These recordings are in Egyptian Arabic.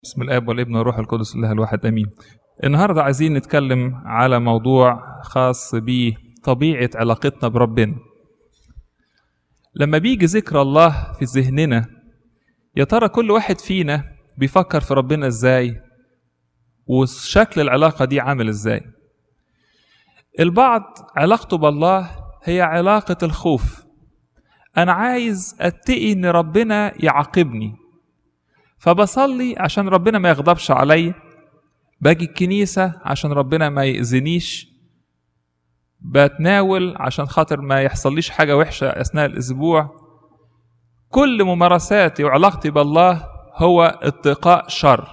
بسم الاب والابن والروح القدس الله الواحد امين النهارده عايزين نتكلم على موضوع خاص بطبيعه علاقتنا بربنا لما بيجي ذكر الله في ذهننا يا ترى كل واحد فينا بيفكر في ربنا ازاي وشكل العلاقه دي عامل ازاي البعض علاقته بالله هي علاقه الخوف انا عايز اتقي ان ربنا يعاقبني فبصلي عشان ربنا ما يغضبش عليا باجي الكنيسة عشان ربنا ما يأذنيش بتناول عشان خاطر ما يحصليش حاجة وحشة أثناء الأسبوع كل ممارساتي وعلاقتي بالله هو اتقاء شر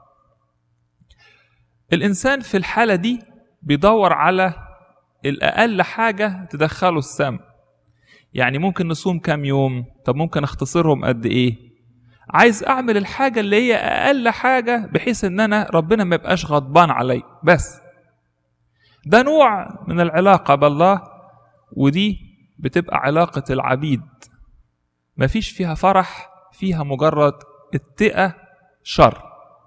الإنسان في الحالة دي بيدور على الأقل حاجة تدخله السم يعني ممكن نصوم كام يوم طب ممكن اختصرهم قد ايه عايز اعمل الحاجه اللي هي اقل حاجه بحيث ان انا ربنا ما يبقاش غضبان علي بس ده نوع من العلاقه بالله ودي بتبقى علاقه العبيد مفيش فيها فرح فيها مجرد اتقى شر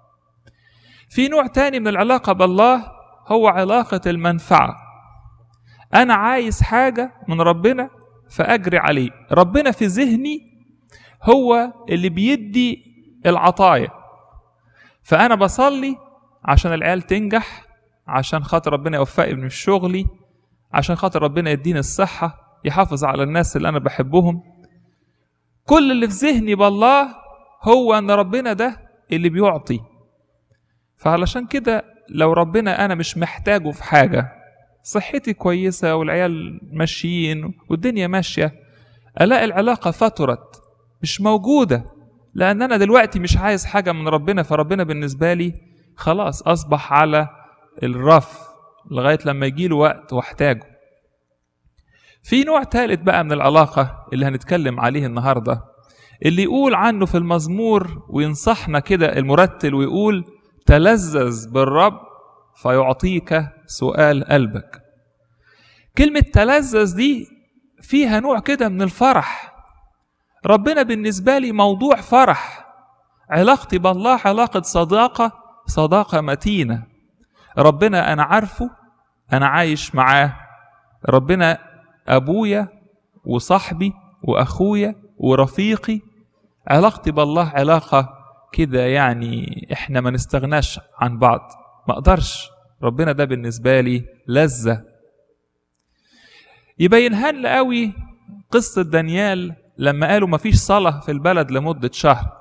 في نوع تاني من العلاقه بالله هو علاقه المنفعه انا عايز حاجه من ربنا فاجري عليه ربنا في ذهني هو اللي بيدي العطايا فانا بصلي عشان العيال تنجح عشان خاطر ربنا يوفقني من شغلي عشان خاطر ربنا يديني الصحة يحافظ على الناس اللي أنا بحبهم كل اللي في ذهني بالله هو أن ربنا ده اللي بيعطي فعلشان كده لو ربنا أنا مش محتاجه في حاجة صحتي كويسة والعيال ماشيين والدنيا ماشية ألاقي العلاقة فترت مش موجودة لأن أنا دلوقتي مش عايز حاجة من ربنا فربنا بالنسبة لي خلاص أصبح على الرف لغاية لما يجيله وقت واحتاجه في نوع ثالث بقى من العلاقة اللي هنتكلم عليه النهاردة اللي يقول عنه في المزمور وينصحنا كده المرتل ويقول تلذذ بالرب فيعطيك سؤال قلبك كلمة تلذذ دي فيها نوع كده من الفرح ربنا بالنسبة لي موضوع فرح علاقتي بالله علاقة صداقة صداقة متينة ربنا أنا عارفه أنا عايش معاه ربنا أبويا وصاحبي وأخويا ورفيقي علاقتي بالله علاقة كده يعني إحنا ما نستغناش عن بعض ما أقدرش ربنا ده بالنسبة لي لذة يبينها لنا قوي قصة دانيال لما قالوا مفيش صلاة في البلد لمدة شهر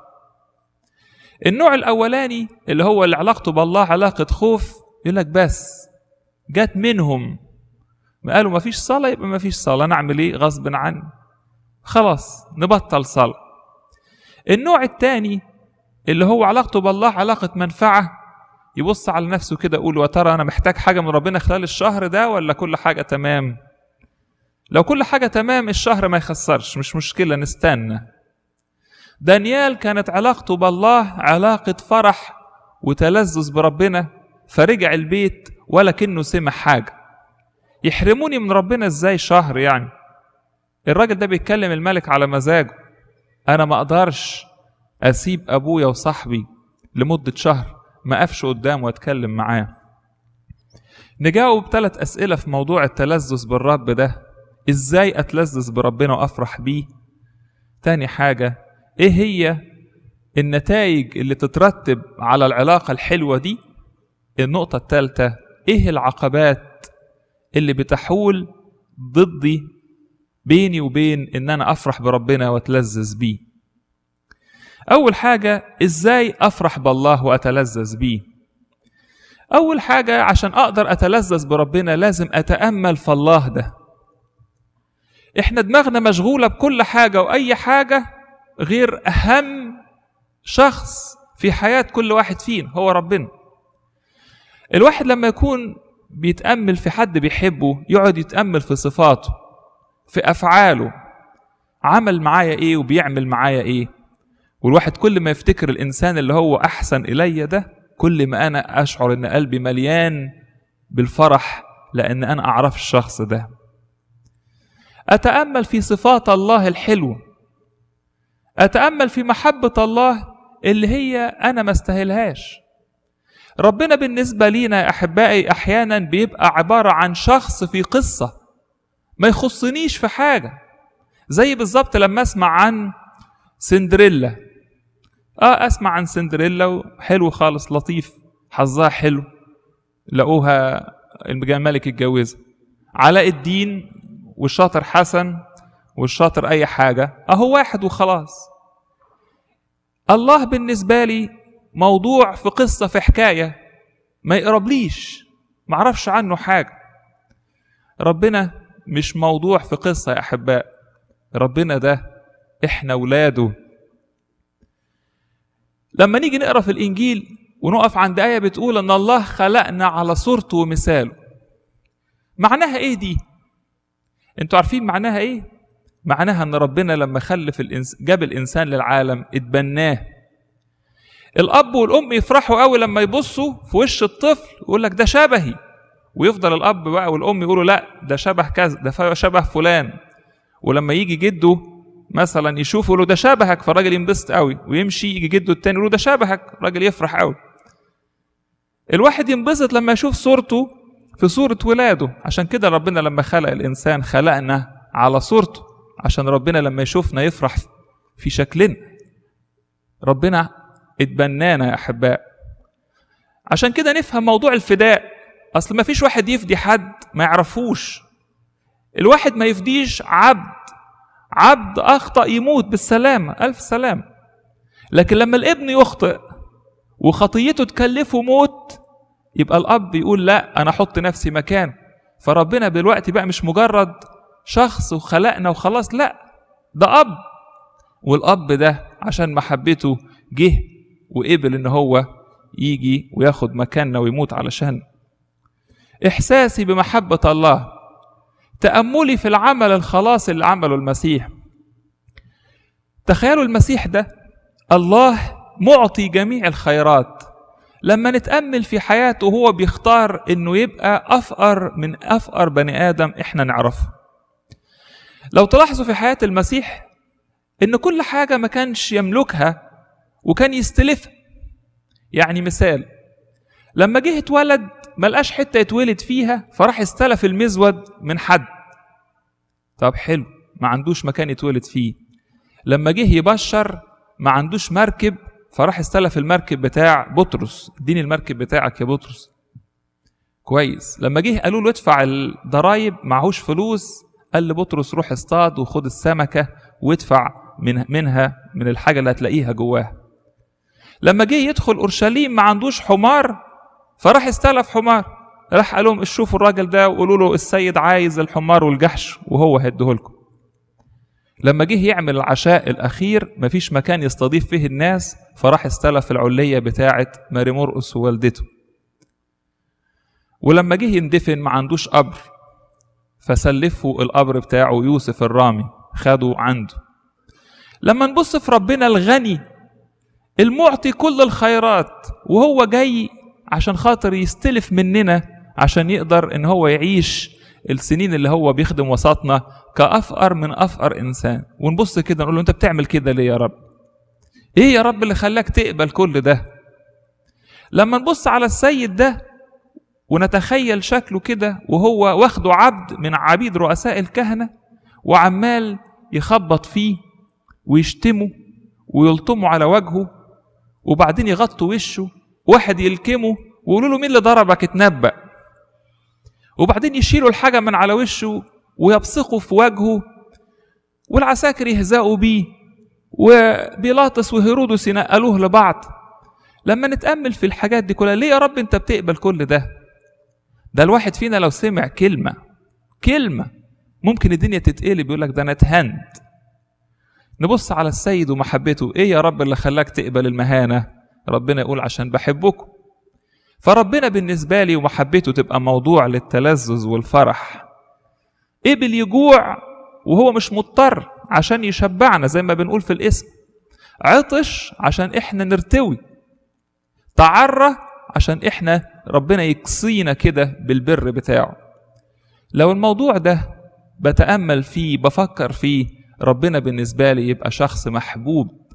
النوع الأولاني اللي هو اللي علاقته بالله علاقة خوف يقول لك بس جت منهم ما قالوا مفيش صلاة يبقى مفيش صلاة نعمل ايه غصب عني خلاص نبطل صلاة النوع الثاني اللي هو علاقته بالله علاقة منفعة يبص على نفسه كده يقول يا ترى أنا محتاج حاجة من ربنا خلال الشهر ده ولا كل حاجة تمام لو كل حاجة تمام الشهر ما يخسرش مش مشكلة نستنى دانيال كانت علاقته بالله علاقة فرح وتلذذ بربنا فرجع البيت ولا كأنه سمع حاجة يحرموني من ربنا ازاي شهر يعني الراجل ده بيتكلم الملك على مزاجه انا ما اقدرش اسيب ابويا وصاحبي لمدة شهر ما اقفش قدامه واتكلم معاه نجاوب ثلاث اسئلة في موضوع التلذذ بالرب ده ازاي اتلذذ بربنا وافرح بيه تاني حاجة ايه هي النتائج اللي تترتب على العلاقة الحلوة دي النقطة الثالثة ايه العقبات اللي بتحول ضدي بيني وبين ان انا افرح بربنا واتلذذ بيه اول حاجة ازاي افرح بالله واتلذذ بيه اول حاجة عشان اقدر اتلذذ بربنا لازم اتأمل في الله ده احنا دماغنا مشغولة بكل حاجة وأي حاجة غير أهم شخص في حياة كل واحد فينا هو ربنا الواحد لما يكون بيتأمل في حد بيحبه يقعد يتأمل في صفاته في أفعاله عمل معايا إيه وبيعمل معايا إيه والواحد كل ما يفتكر الإنسان اللي هو أحسن إلي ده كل ما أنا أشعر إن قلبي مليان بالفرح لأن أنا أعرف الشخص ده أتأمل في صفات الله الحلوة أتأمل في محبة الله اللي هي انا ما استاهلهاش ربنا بالنسبه لينا يا احبائي احيانا بيبقى عباره عن شخص في قصه ما يخصنيش في حاجه زي بالظبط لما اسمع عن سندريلا اه اسمع عن سندريلا حلو خالص لطيف حظها حلو لقوها الملك اتجوزها علاء الدين والشاطر حسن والشاطر اي حاجه اهو واحد وخلاص الله بالنسبه لي موضوع في قصه في حكايه ما يقربليش ما اعرفش عنه حاجه ربنا مش موضوع في قصه يا احباء ربنا ده احنا ولاده لما نيجي نقرا في الانجيل ونقف عند ايه بتقول ان الله خلقنا على صورته ومثاله معناها ايه دي انتوا عارفين معناها ايه معناها ان ربنا لما خلف الإنس... جاب الانسان للعالم اتبناه الاب والام يفرحوا قوي لما يبصوا في وش الطفل ويقول لك ده شبهي ويفضل الاب بقى والام يقولوا لا ده شبه كذا ده شبه فلان ولما يجي جده مثلا يشوفه يقول له ده شبهك فالراجل ينبسط قوي ويمشي يجي جده التاني يقول له ده شبهك الراجل يفرح قوي الواحد ينبسط لما يشوف صورته في صورة ولاده عشان كده ربنا لما خلق الإنسان خلقنا على صورته عشان ربنا لما يشوفنا يفرح في شكلنا ربنا اتبنانا يا أحباء عشان كده نفهم موضوع الفداء أصل ما فيش واحد يفدي حد ما يعرفوش الواحد ما يفديش عبد عبد أخطأ يموت بالسلامة ألف سلامة لكن لما الابن يخطئ وخطيته تكلفه موت يبقى الاب يقول لا انا احط نفسي مكان فربنا دلوقتي بقى مش مجرد شخص وخلقنا وخلاص لا ده اب والاب ده عشان محبته جه وقبل ان هو يجي وياخد مكاننا ويموت علشان احساسي بمحبه الله تاملي في العمل الخلاص اللي عمله المسيح تخيلوا المسيح ده الله معطي جميع الخيرات لما نتأمل في حياته هو بيختار انه يبقى افقر من افقر بني ادم احنا نعرفه لو تلاحظوا في حياة المسيح ان كل حاجة ما كانش يملكها وكان يستلفها يعني مثال لما جه اتولد ملقاش حتة يتولد فيها فراح استلف المزود من حد طب حلو ما عندوش مكان يتولد فيه لما جه يبشر ما عندوش مركب فراح استلف المركب بتاع بطرس اديني المركب بتاعك يا بطرس كويس لما جه قالوا له ادفع الضرايب معهوش فلوس قال لبطرس روح اصطاد وخد السمكة وادفع من منها من الحاجة اللي هتلاقيها جواها لما جه يدخل أورشليم ما عندوش حمار فراح استلف حمار راح قال لهم شوفوا الراجل ده وقولوا له السيد عايز الحمار والجحش وهو هيديهولكم لما جه يعمل العشاء الأخير مفيش مكان يستضيف فيه الناس فراح استلف العلية بتاعة ماري مرقس ووالدته ولما جه يندفن ما عندوش قبر فسلفوا القبر بتاعه يوسف الرامي خدوا عنده لما نبص في ربنا الغني المعطي كل الخيرات وهو جاي عشان خاطر يستلف مننا عشان يقدر ان هو يعيش السنين اللي هو بيخدم وسطنا كأفقر من أفقر إنسان ونبص كده نقول له أنت بتعمل كده ليه يا رب إيه يا رب اللي خلاك تقبل كل ده لما نبص على السيد ده ونتخيل شكله كده وهو واخده عبد من عبيد رؤساء الكهنة وعمال يخبط فيه ويشتمه ويلطمه على وجهه وبعدين يغطوا وشه واحد يلكمه ويقولوا له مين اللي ضربك اتنبأ وبعدين يشيلوا الحاجة من على وشه ويبصقوا في وجهه والعساكر يهزأوا بيه وبيلاطس وهيرودس ينقلوه لبعض لما نتأمل في الحاجات دي كلها ليه يا رب انت بتقبل كل ده ده الواحد فينا لو سمع كلمة كلمة ممكن الدنيا تتقلب يقول لك ده انا اتهنت نبص على السيد ومحبته ايه يا رب اللي خلاك تقبل المهانة ربنا يقول عشان بحبكم فربنا بالنسبة لي ومحبته تبقى موضوع للتلذذ والفرح قبل يجوع وهو مش مضطر عشان يشبعنا زي ما بنقول في الاسم عطش عشان احنا نرتوي تعرى عشان احنا ربنا يكسينا كده بالبر بتاعه لو الموضوع ده بتأمل فيه بفكر فيه ربنا بالنسبة لي يبقى شخص محبوب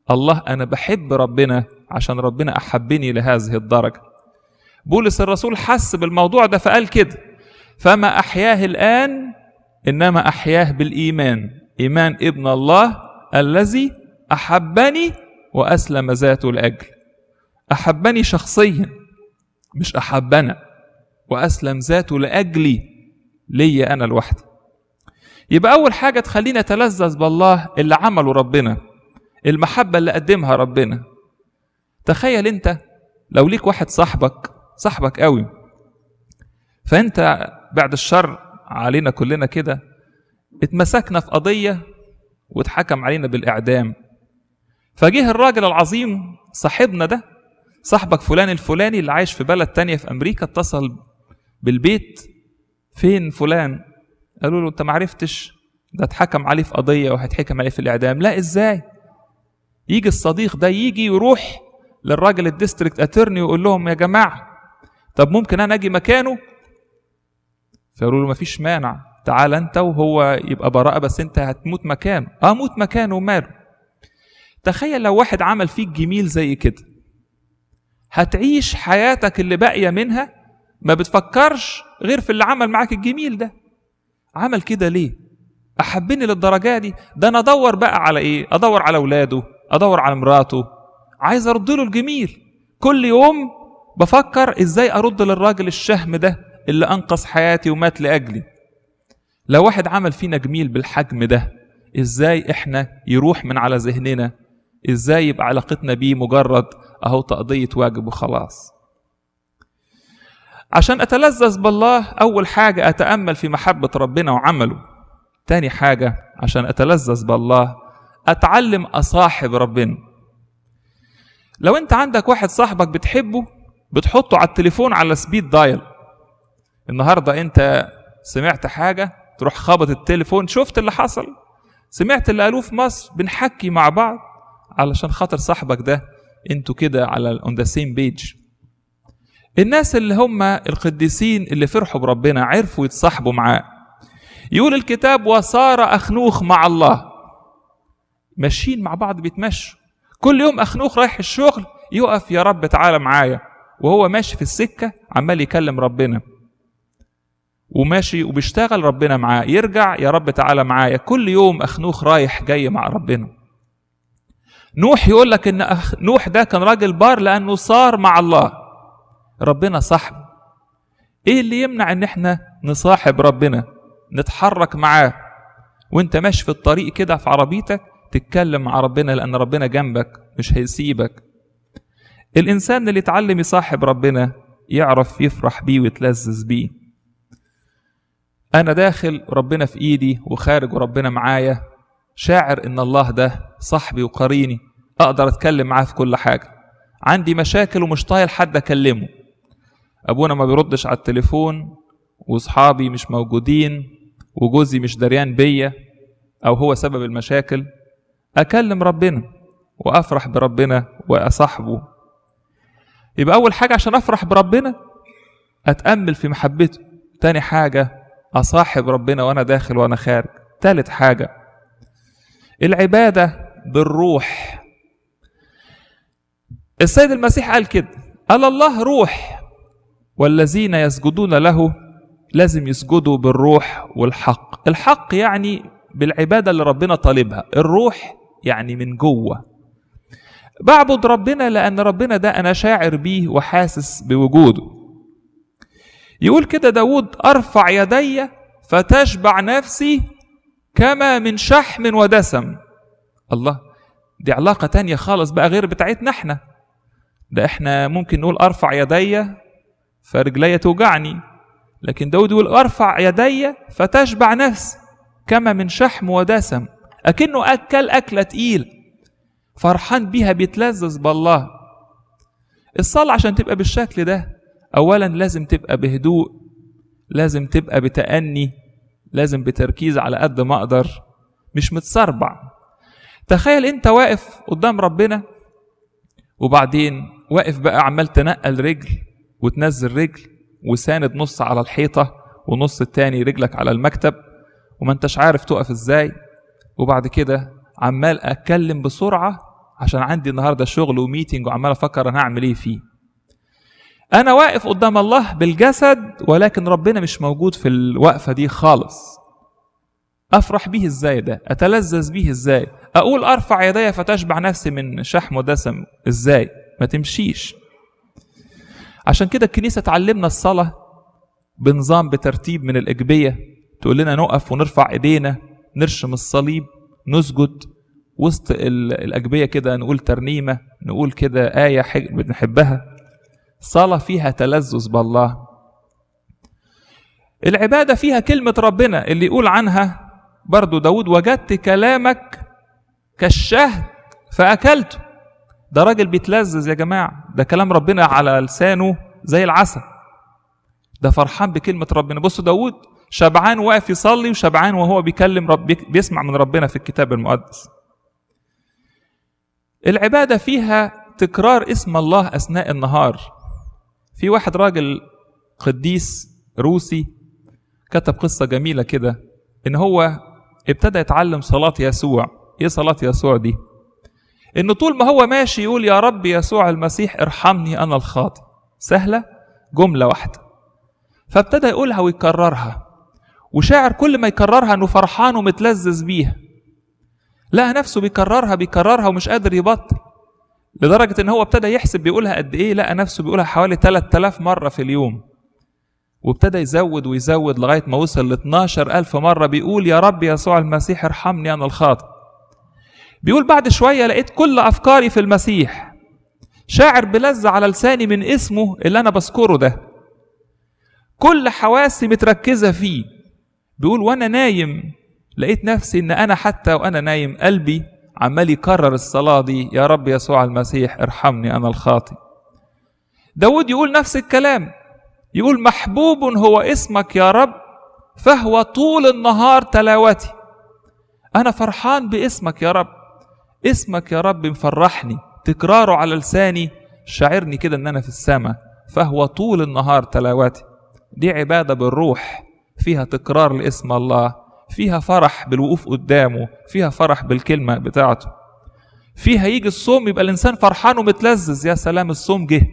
الله انا بحب ربنا عشان ربنا احبني لهذه الدرجه بولس الرسول حس بالموضوع ده فقال كده فما احياه الان انما احياه بالايمان ايمان ابن الله الذي احبني واسلم ذاته لاجل احبني شخصيا مش احبنا واسلم ذاته لاجلي ليا انا لوحدي يبقى اول حاجه تخلينا نتلذذ بالله اللي عمله ربنا المحبه اللي قدمها ربنا تخيل انت لو ليك واحد صاحبك صاحبك قوي فانت بعد الشر علينا كلنا كده اتمسكنا في قضيه واتحكم علينا بالاعدام فجه الراجل العظيم صاحبنا ده صاحبك فلان الفلاني اللي عايش في بلد تانية في أمريكا اتصل بالبيت فين فلان قالوا له انت معرفتش ده اتحكم عليه في قضية وهيتحكم عليه في الإعدام لا ازاي يجي الصديق ده يجي يروح للراجل الديستريكت اترني ويقول لهم يا جماعة طب ممكن انا اجي مكانه فيقولوا له مفيش مانع تعال انت وهو يبقى براءة بس انت هتموت مكانه اه موت مكانه وماله تخيل لو واحد عمل فيك جميل زي كده هتعيش حياتك اللي باقيه منها ما بتفكرش غير في اللي عمل معاك الجميل ده عمل كده ليه احبني للدرجه دي ده انا ادور بقى على ايه ادور على اولاده ادور على مراته عايز ارد له الجميل كل يوم بفكر ازاي ارد للراجل الشهم ده اللي انقذ حياتي ومات لاجلي لو واحد عمل فينا جميل بالحجم ده ازاي احنا يروح من على ذهننا ازاي يبقى علاقتنا بيه مجرد اهو تقضية واجب وخلاص عشان اتلذذ بالله اول حاجة اتأمل في محبة ربنا وعمله تاني حاجة عشان اتلذذ بالله اتعلم اصاحب ربنا لو انت عندك واحد صاحبك بتحبه بتحطه على التليفون على سبيد دايل النهارده انت سمعت حاجة تروح خابط التليفون شفت اللي حصل سمعت اللي قالوه في مصر بنحكي مع بعض علشان خاطر صاحبك ده انتوا كده على اون ذا سيم بيج الناس اللي هم القديسين اللي فرحوا بربنا عرفوا يتصاحبوا معاه يقول الكتاب وصار اخنوخ مع الله ماشيين مع بعض بيتمشوا كل يوم اخنوخ رايح الشغل يقف يا رب تعالى معايا وهو ماشي في السكه عمال يكلم ربنا وماشي وبيشتغل ربنا معاه يرجع يا رب تعالى معايا كل يوم اخنوخ رايح جاي مع ربنا نوح يقول لك ان أخ نوح ده كان راجل بار لانه صار مع الله ربنا صاحب ايه اللي يمنع ان احنا نصاحب ربنا نتحرك معاه وانت ماشي في الطريق كده في عربيتك تتكلم مع ربنا لان ربنا جنبك مش هيسيبك الانسان اللي يتعلم يصاحب ربنا يعرف يفرح بيه ويتلذذ بيه انا داخل ربنا في ايدي وخارج وربنا معايا شاعر ان الله ده صاحبي وقريني اقدر اتكلم معاه في كل حاجه عندي مشاكل ومش طايل حد اكلمه ابونا ما بيردش على التليفون واصحابي مش موجودين وجوزي مش دريان بيا او هو سبب المشاكل اكلم ربنا وافرح بربنا واصاحبه يبقى اول حاجه عشان افرح بربنا اتامل في محبته تاني حاجه اصاحب ربنا وانا داخل وانا خارج تالت حاجه العباده بالروح السيد المسيح قال كده قال الله روح والذين يسجدون له لازم يسجدوا بالروح والحق الحق يعني بالعباده اللي ربنا طالبها الروح يعني من جوه بعبد ربنا لان ربنا ده انا شاعر بيه وحاسس بوجوده يقول كده داود ارفع يدي فتشبع نفسي كما من شحم ودسم الله دي علاقة تانية خالص بقى غير بتاعتنا احنا ده احنا ممكن نقول ارفع يدي فرجلي توجعني لكن داود يقول ارفع يدي فتشبع نفسي كما من شحم ودسم اكنه اكل اكله تقيل فرحان بيها بيتلذذ بالله الصلاة عشان تبقى بالشكل ده اولا لازم تبقى بهدوء لازم تبقى بتأني لازم بتركيز على قد ما اقدر مش متسربع تخيل انت واقف قدام ربنا وبعدين واقف بقى عمال تنقل رجل وتنزل رجل وساند نص على الحيطة ونص التاني رجلك على المكتب وما انتش عارف تقف ازاي وبعد كده عمال اتكلم بسرعة عشان عندي النهارده شغل وميتنج وعمال افكر انا هعمل ايه فيه انا واقف قدام الله بالجسد ولكن ربنا مش موجود في الوقفه دي خالص افرح بيه ازاي ده اتلذذ بيه ازاي اقول ارفع يدي فتشبع نفسي من شحم ودسم ازاي ما تمشيش عشان كده الكنيسه تعلمنا الصلاه بنظام بترتيب من الاجبيه تقول لنا نقف ونرفع ايدينا نرشم الصليب نسجد وسط الاجبيه كده نقول ترنيمه نقول كده ايه بنحبها صلاه فيها تلذذ بالله العباده فيها كلمه ربنا اللي يقول عنها برضو داود وجدت كلامك كالشهد فاكلته ده راجل بيتلذذ يا جماعه ده كلام ربنا على لسانه زي العسل ده فرحان بكلمه ربنا بصوا داود شبعان واقف يصلي وشبعان وهو بيكلم رب بيسمع من ربنا في الكتاب المقدس العبادة فيها تكرار اسم الله أثناء النهار في واحد راجل قديس روسي كتب قصة جميلة كده إن هو ابتدى يتعلم صلاة يسوع إيه صلاة يسوع دي؟ إن طول ما هو ماشي يقول يا رب يسوع المسيح ارحمني أنا الخاطئ سهلة جملة واحدة فابتدى يقولها ويكررها وشاعر كل ما يكررها انه فرحان ومتلذذ بيها لقى نفسه بيكررها بيكررها ومش قادر يبطل لدرجة ان هو ابتدى يحسب بيقولها قد ايه لقى نفسه بيقولها حوالي 3000 مرة في اليوم وابتدى يزود ويزود لغاية ما وصل ل 12000 مرة بيقول يا رب يسوع المسيح ارحمني انا الخاطئ بيقول بعد شوية لقيت كل افكاري في المسيح شاعر بلذة على لساني من اسمه اللي انا بذكره ده كل حواسي متركزة فيه بيقول وانا نايم لقيت نفسي ان انا حتى وانا نايم قلبي عمال يكرر الصلاة دي يا رب يسوع المسيح ارحمني انا الخاطئ داود يقول نفس الكلام يقول محبوب هو اسمك يا رب فهو طول النهار تلاوتي انا فرحان باسمك يا رب اسمك يا رب مفرحني تكراره على لساني شاعرني كده ان انا في السماء فهو طول النهار تلاوتي دي عبادة بالروح فيها تكرار لاسم الله فيها فرح بالوقوف قدامه فيها فرح بالكلمة بتاعته فيها يجي الصوم يبقى الإنسان فرحان ومتلذذ يا سلام الصوم جه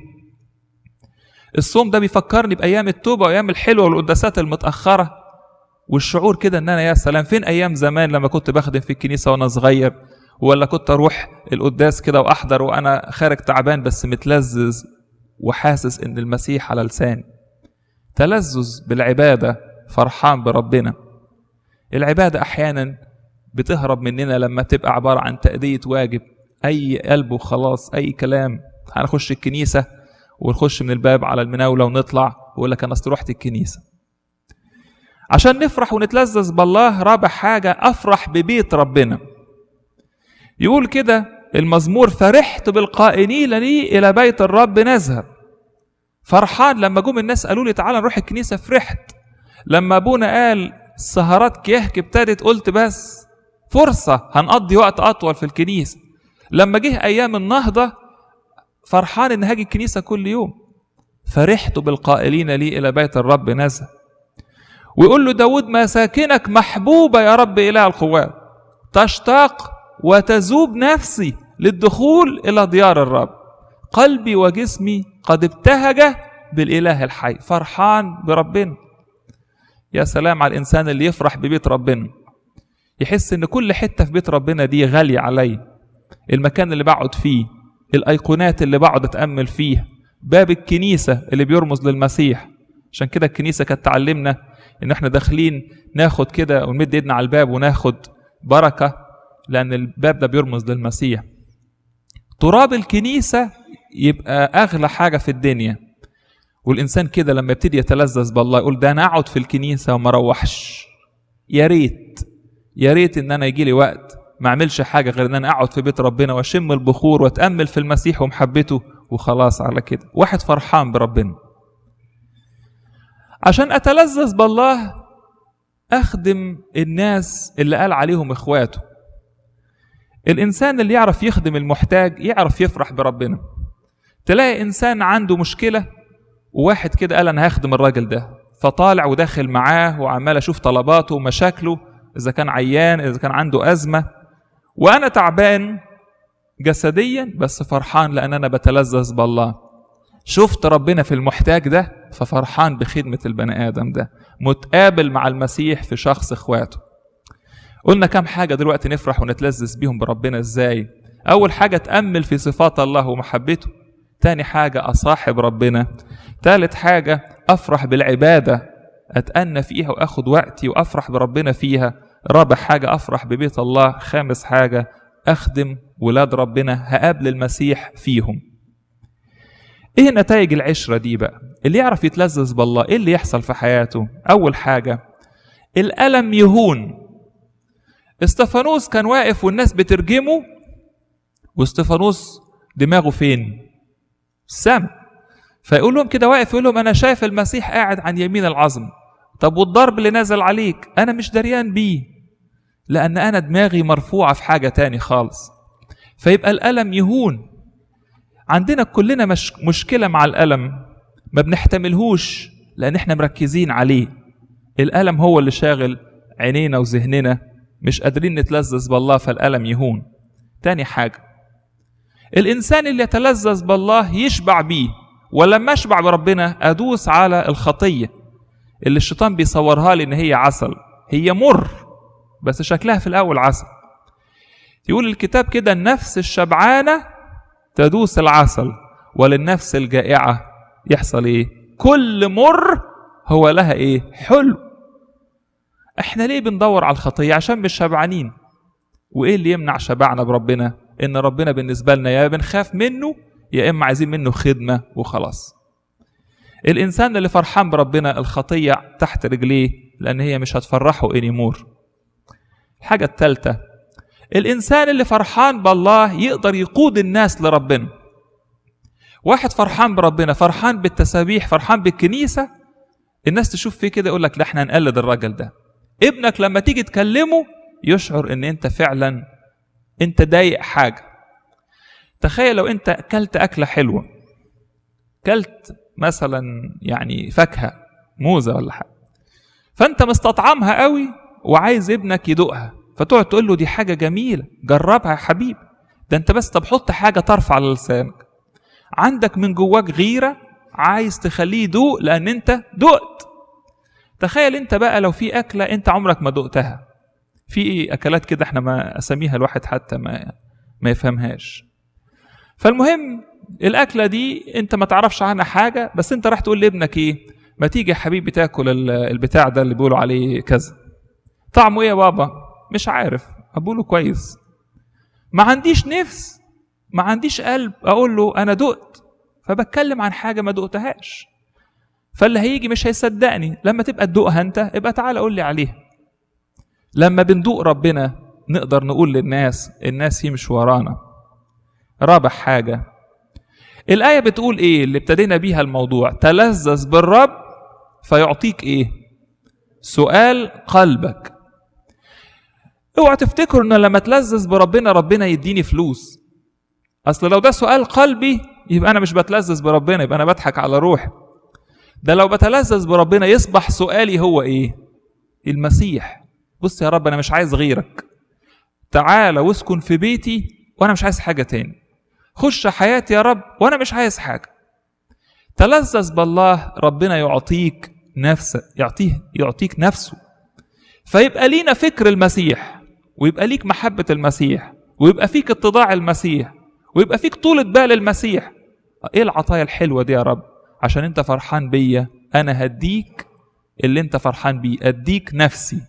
الصوم ده بيفكرني بأيام التوبة وأيام الحلوة والقداسات المتأخرة والشعور كده إن أنا يا سلام فين أيام زمان لما كنت بخدم في الكنيسة وأنا صغير ولا كنت أروح القداس كده وأحضر وأنا خارج تعبان بس متلذذ وحاسس إن المسيح على لساني تلذذ بالعبادة فرحان بربنا العبادة أحيانا بتهرب مننا لما تبقى عبارة عن تأدية واجب أي قلب وخلاص أي كلام هنخش الكنيسة ونخش من الباب على المناولة ونطلع ويقول لك أنا أصل رحت الكنيسة عشان نفرح ونتلذذ بالله رابع حاجة أفرح ببيت ربنا يقول كده المزمور فرحت بالقائلين لي إلى بيت الرب نذهب فرحان لما جم الناس قالوا لي تعالى نروح الكنيسة فرحت لما أبونا قال سهرات كيهك ابتدت قلت بس فرصة هنقضي وقت أطول في الكنيسة لما جه أيام النهضة فرحان إن هاجي الكنيسة كل يوم فرحت بالقائلين لي إلى بيت الرب نزل ويقول له داود مساكنك محبوبة يا رب إله القوات تشتاق وتذوب نفسي للدخول إلى ديار الرب قلبي وجسمي قد ابتهج بالإله الحي فرحان بربنا يا سلام على الإنسان اللي يفرح ببيت ربنا يحس إن كل حتة في بيت ربنا دي غالية علي المكان اللي بقعد فيه الأيقونات اللي بقعد أتأمل فيه باب الكنيسة اللي بيرمز للمسيح عشان كده الكنيسة كانت تعلمنا إن إحنا داخلين ناخد كده ونمد إيدنا على الباب وناخد بركة لأن الباب ده بيرمز للمسيح تراب الكنيسة يبقى أغلى حاجة في الدنيا والإنسان كده لما يبتدي يتلذذ بالله يقول ده أنا أقعد في الكنيسة وما أروحش يا ريت يا ريت إن أنا يجي لي وقت ما أعملش حاجة غير إن أنا أقعد في بيت ربنا وأشم البخور وأتأمل في المسيح ومحبته وخلاص على كده واحد فرحان بربنا عشان أتلذذ بالله أخدم الناس اللي قال عليهم إخواته الإنسان اللي يعرف يخدم المحتاج يعرف يفرح بربنا تلاقي إنسان عنده مشكلة وواحد كده قال أنا هخدم الراجل ده فطالع وداخل معاه وعمال أشوف طلباته ومشاكله إذا كان عيان إذا كان عنده أزمة وأنا تعبان جسديا بس فرحان لان انا بتلذذ بالله شفت ربنا في المحتاج ده ففرحان بخدمة البني آدم ده متقابل مع المسيح في شخص اخواته قلنا كام حاجة دلوقتي نفرح ونتلذذ بيهم بربنا ازاي أول حاجة تأمل في صفات الله ومحبته تاني حاجة أصاحب ربنا تالت حاجة أفرح بالعبادة أتأنى فيها وأخد وقتي وأفرح بربنا فيها رابع حاجة أفرح ببيت الله خامس حاجة أخدم ولاد ربنا هقابل المسيح فيهم ايه نتائج العشرة دي بقى اللي يعرف يتلذذ بالله ايه اللي يحصل في حياته اول حاجة الألم يهون استفانوس كان واقف والناس بترجمه واستفانوس دماغه فين السماء فيقول لهم كده واقف يقول لهم انا شايف المسيح قاعد عن يمين العظم طب والضرب اللي نازل عليك انا مش دريان بيه لان انا دماغي مرفوعه في حاجه تاني خالص فيبقى الالم يهون عندنا كلنا مش مشكله مع الالم ما بنحتملهوش لان احنا مركزين عليه الالم هو اللي شاغل عينينا وذهننا مش قادرين نتلذذ بالله فالالم يهون تاني حاجه الانسان اللي يتلذذ بالله يشبع بيه ولما اشبع بربنا ادوس على الخطيه اللي الشيطان بيصورها لي ان هي عسل هي مر بس شكلها في الاول عسل يقول الكتاب كده النفس الشبعانه تدوس العسل وللنفس الجائعه يحصل ايه كل مر هو لها ايه حلو احنا ليه بندور على الخطيه عشان مش شبعانين وايه اللي يمنع شبعنا بربنا ان ربنا بالنسبه لنا يا بنخاف منه يا اما عايزين منه خدمه وخلاص الانسان اللي فرحان بربنا الخطيه تحت رجليه لان هي مش هتفرحه انيمور الحاجه الثالثه الانسان اللي فرحان بالله يقدر يقود الناس لربنا واحد فرحان بربنا فرحان بالتسابيح فرحان بالكنيسه الناس تشوف فيه كده يقول لك لا احنا نقلد الراجل ده ابنك لما تيجي تكلمه يشعر ان انت فعلا انت ضايق حاجه تخيل لو انت اكلت اكله حلوه كلت مثلا يعني فاكهه موزه ولا حاجه فانت مستطعمها قوي وعايز ابنك يدوقها فتقعد تقول له دي حاجه جميله جربها يا حبيبي ده انت بس طب حط حاجه طرف على لسانك عندك من جواك غيره عايز تخليه يدوق لان انت دقت تخيل انت بقى لو في اكله انت عمرك ما دقتها في اكلات كده احنا ما اساميها الواحد حتى ما ما يفهمهاش فالمهم الاكله دي انت ما تعرفش عنها حاجه بس انت راح تقول لابنك ايه ما تيجي يا حبيبي تاكل البتاع ده اللي بيقولوا عليه كذا طعمه ايه يا بابا مش عارف اقوله كويس ما عنديش نفس ما عنديش قلب اقول له انا دقت فبتكلم عن حاجه ما دقتهاش فاللي هيجي مش هيصدقني لما تبقى تدوقها انت ابقى تعالى قول لي عليها لما بندوق ربنا نقدر نقول للناس الناس يمشوا ورانا رابع حاجة الآية بتقول إيه اللي ابتدينا بيها الموضوع تلذذ بالرب فيعطيك إيه سؤال قلبك اوعى تفتكروا ان لما تلذذ بربنا ربنا يديني فلوس اصل لو ده سؤال قلبي يبقى انا مش بتلذذ بربنا يبقى انا بضحك على روحي ده لو بتلذذ بربنا يصبح سؤالي هو ايه المسيح بص يا رب انا مش عايز غيرك تعال واسكن في بيتي وانا مش عايز حاجه تاني خش حياتي يا رب وانا مش عايز حاجه تلذذ بالله ربنا يعطيك نفسه يعطيه يعطيك نفسه فيبقى لينا فكر المسيح ويبقى ليك محبه المسيح ويبقى فيك اتضاع المسيح ويبقى فيك طولة بال المسيح ايه العطايا الحلوه دي يا رب عشان انت فرحان بيا انا هديك اللي انت فرحان بيه اديك نفسي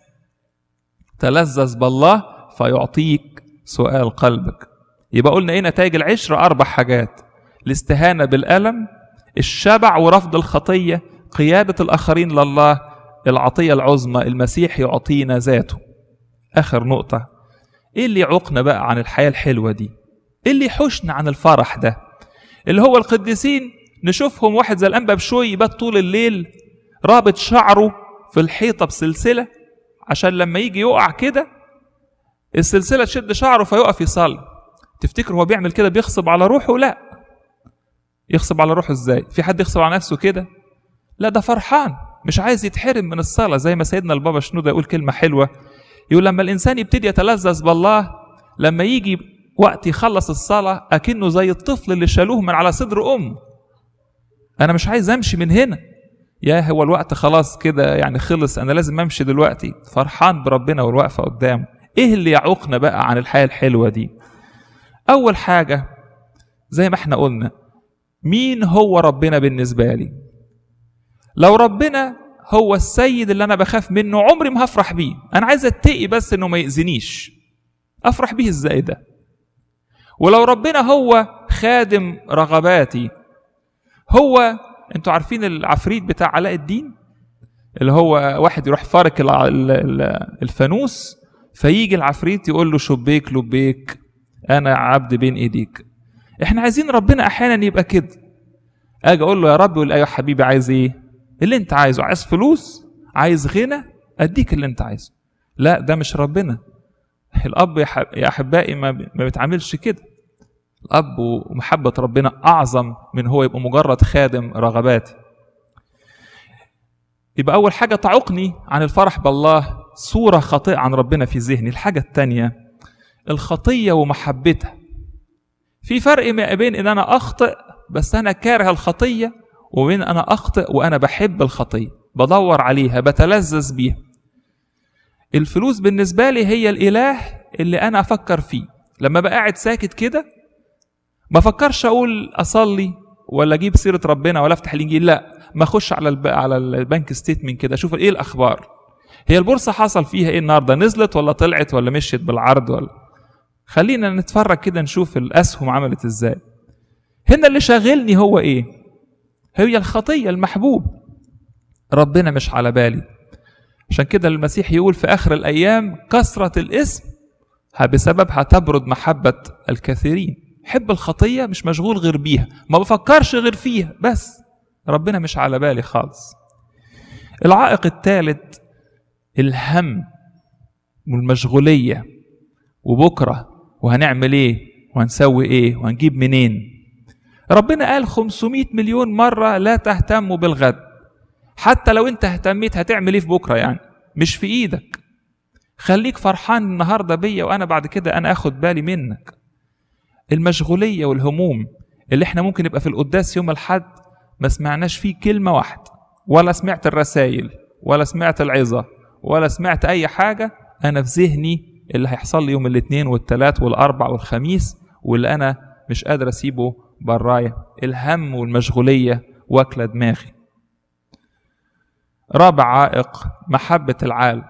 تلذذ بالله فيعطيك سؤال قلبك يبقى قلنا ايه نتائج العشرة اربع حاجات الاستهانة بالألم الشبع ورفض الخطية قيادة الآخرين لله العطية العظمى المسيح يعطينا ذاته آخر نقطة ايه اللي يعوقنا بقى عن الحياة الحلوة دي ايه اللي يحوشنا عن الفرح ده اللي هو القديسين نشوفهم واحد زي الأنبا بشوي يبات طول الليل رابط شعره في الحيطة بسلسلة عشان لما يجي يقع كده السلسلة تشد شعره فيقف يصلي تفتكر هو بيعمل كده بيغصب على روحه لا يغصب على روحه ازاي في حد يغصب على نفسه كده لا ده فرحان مش عايز يتحرم من الصلاة زي ما سيدنا البابا شنودة يقول كلمة حلوة يقول لما الإنسان يبتدي يتلذذ بالله لما يجي وقت يخلص الصلاة أكنه زي الطفل اللي شالوه من على صدر أمه أنا مش عايز أمشي من هنا يا هو الوقت خلاص كده يعني خلص أنا لازم أمشي دلوقتي فرحان بربنا والوقفة قدامه إيه اللي يعوقنا بقى عن الحياة الحلوة دي أول حاجة زي ما احنا قلنا مين هو ربنا بالنسبة لي لو ربنا هو السيد اللي أنا بخاف منه عمري ما هفرح بيه أنا عايز أتقي بس إنه ما يأذنيش أفرح بيه إزاي ده ولو ربنا هو خادم رغباتي هو انتوا عارفين العفريت بتاع علاء الدين اللي هو واحد يروح فارك الفانوس فيجي العفريت يقول له شبيك لبيك انا عبد بين ايديك احنا عايزين ربنا احيانا يبقى كده اجي اقول له يا رب يقول ايوه حبيبي عايز ايه اللي انت عايزه عايز فلوس عايز غنى اديك اللي انت عايزه لا ده مش ربنا الاب يا احبائي ما ما بيتعاملش كده الاب ومحبه ربنا اعظم من هو يبقى مجرد خادم رغباتي يبقى اول حاجه تعوقني عن الفرح بالله صوره خاطئه عن ربنا في ذهني الحاجه الثانيه الخطيه ومحبتها في فرق ما بين ان انا اخطئ بس انا كاره الخطيه وبين انا اخطئ وانا بحب الخطيه بدور عليها بتلذذ بيها الفلوس بالنسبه لي هي الاله اللي انا افكر فيه لما بقى قاعد ساكت كده ما افكرش اقول اصلي ولا اجيب سيره ربنا ولا افتح الانجيل لا ما اخش على الب... على البنك ستيتمنت كده اشوف ايه الاخبار هي البورصه حصل فيها ايه النهارده نزلت ولا طلعت ولا مشيت بالعرض ولا خلينا نتفرج كده نشوف الاسهم عملت ازاي هنا اللي شاغلني هو ايه هي الخطيه المحبوب ربنا مش على بالي عشان كده المسيح يقول في اخر الايام كثره الاسم بسببها تبرد محبه الكثيرين حب الخطيه مش مشغول غير بيها ما بفكرش غير فيها بس ربنا مش على بالي خالص العائق الثالث الهم والمشغوليه وبكره وهنعمل ايه وهنسوي ايه وهنجيب منين ربنا قال 500 مليون مرة لا تهتموا بالغد حتى لو انت اهتميت هتعمل ايه في بكرة يعني مش في ايدك خليك فرحان النهاردة بيا وانا بعد كده انا اخد بالي منك المشغولية والهموم اللي احنا ممكن نبقى في القداس يوم الحد ما سمعناش فيه كلمة واحدة ولا سمعت الرسائل ولا سمعت العظة ولا سمعت أي حاجة أنا في ذهني اللي هيحصل لي يوم الاثنين والثلاث والأربع والخميس واللي أنا مش قادر أسيبه برايا الهم والمشغولية واكلة دماغي رابع عائق محبة العالم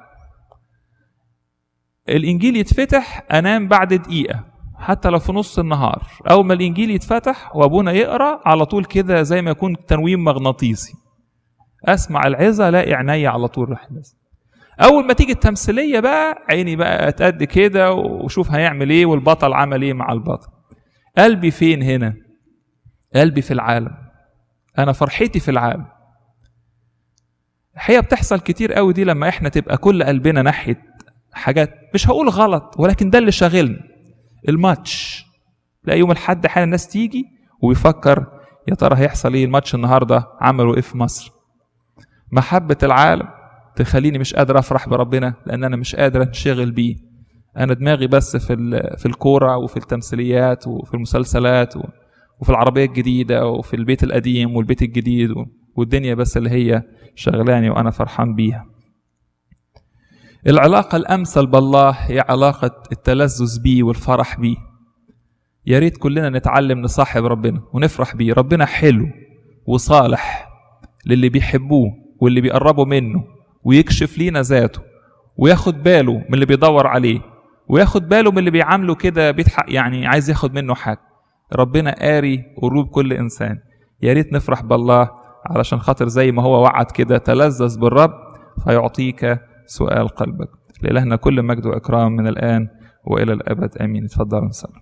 الإنجيل يتفتح أنام بعد دقيقة حتى لو في نص النهار أول ما الإنجيل يتفتح وأبونا يقرأ على طول كده زي ما يكون تنويم مغناطيسي أسمع العظة ألاقي عينيا على طول راح نازل أول ما تيجي التمثيلية بقى عيني بقى أتقد كده وشوف هيعمل إيه والبطل عمل إيه مع البطل قلبي فين هنا قلبي في العالم أنا فرحتي في العالم الحقيقة بتحصل كتير قوي دي لما احنا تبقى كل قلبنا ناحية حاجات مش هقول غلط ولكن ده اللي شاغلنا الماتش لا يوم الحد حال الناس تيجي وبيفكر يا ترى هيحصل ايه الماتش النهارده عملوا ايه في مصر محبة العالم تخليني مش قادر افرح بربنا لان انا مش قادر انشغل بيه انا دماغي بس في في الكوره وفي التمثيليات وفي المسلسلات وفي العربيه الجديده وفي البيت القديم والبيت الجديد والدنيا بس اللي هي شغلاني وانا فرحان بيها العلاقة الأمثل بالله هي علاقة التلذذ بيه والفرح بيه يا ريت كلنا نتعلم نصاحب ربنا ونفرح بيه ربنا حلو وصالح للي بيحبوه واللي بيقربوا منه ويكشف لينا ذاته وياخد باله من اللي بيدور عليه وياخد باله من اللي بيعامله كده بيضحك يعني عايز ياخد منه حاجة ربنا قاري قلوب كل إنسان يا ريت نفرح بالله علشان خاطر زي ما هو وعد كده تلذذ بالرب فيعطيك سؤال قلبك لإلهنا كل مجد وإكرام من الآن وإلى الأبد آمين اتفضلوا نصلي